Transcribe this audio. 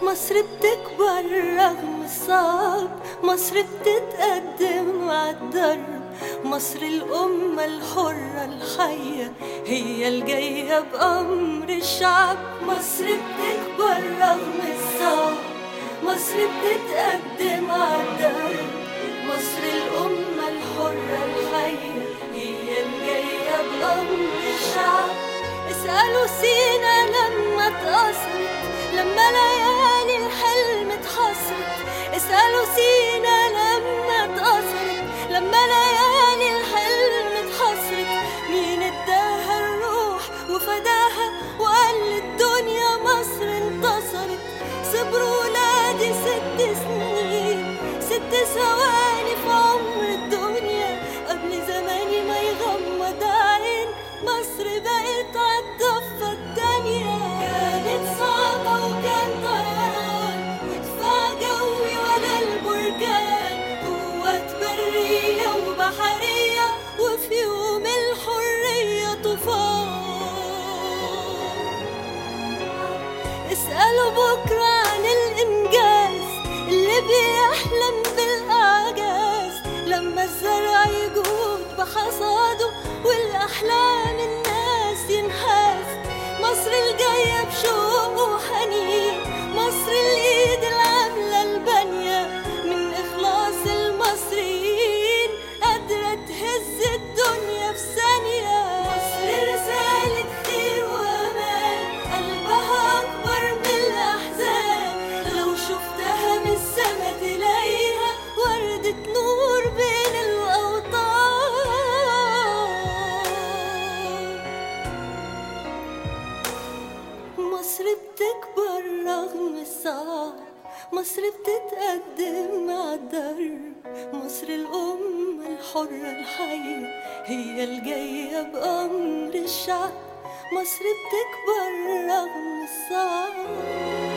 مصر بتكبر رغم الصعب مصر بتتقدم عالدرب مصر الأمة الحرة الحية هي الجاية بأمر الشعب مصر بتكبر رغم الصعب مصر بتتقدم عالدرب مصر الأمة الحرة الحية هي الجاية بأمر الشعب اسألوا سينا لما اتأثرت لما ليالي الحلم اتحصرت اسألوا سينا لما اتأثرت لما ليالي الحلم اتحصرت مين اداها الروح وفداها وقال للدنيا مصر انتصرت صبروا ولادي ست سنين ست ثواني في عمر الدنيا قبل زماني ما يغمض عين مصر بقت عالضفة التانية كانت صعبة وكان طيران ودفاع جوي ولا البركان قوات برية وبحرية وفي يوم الحرية طوفان اسألوا بكرة عن الإنجاز اللي بيحلم بالإعجاز لما الزرع يجود بحصاده والأحلام الناس ينحاز مصر الجاية بشوق وحنين مصر الإيد العاملة البانية من إخلاص المصريين قادرة تهز الدنيا في ثانية مصر رسالة خير وأمان قلبها أكبر من الأحزان لو شفتها من السما تلاقيها وردة نور بين الأوطان مصر بتكبر رغم الصعب مصر بتتقدم مع الدرب مصر الأمة الحرة الحية هي الجاية بأمر الشعب مصر بتكبر رغم الصعب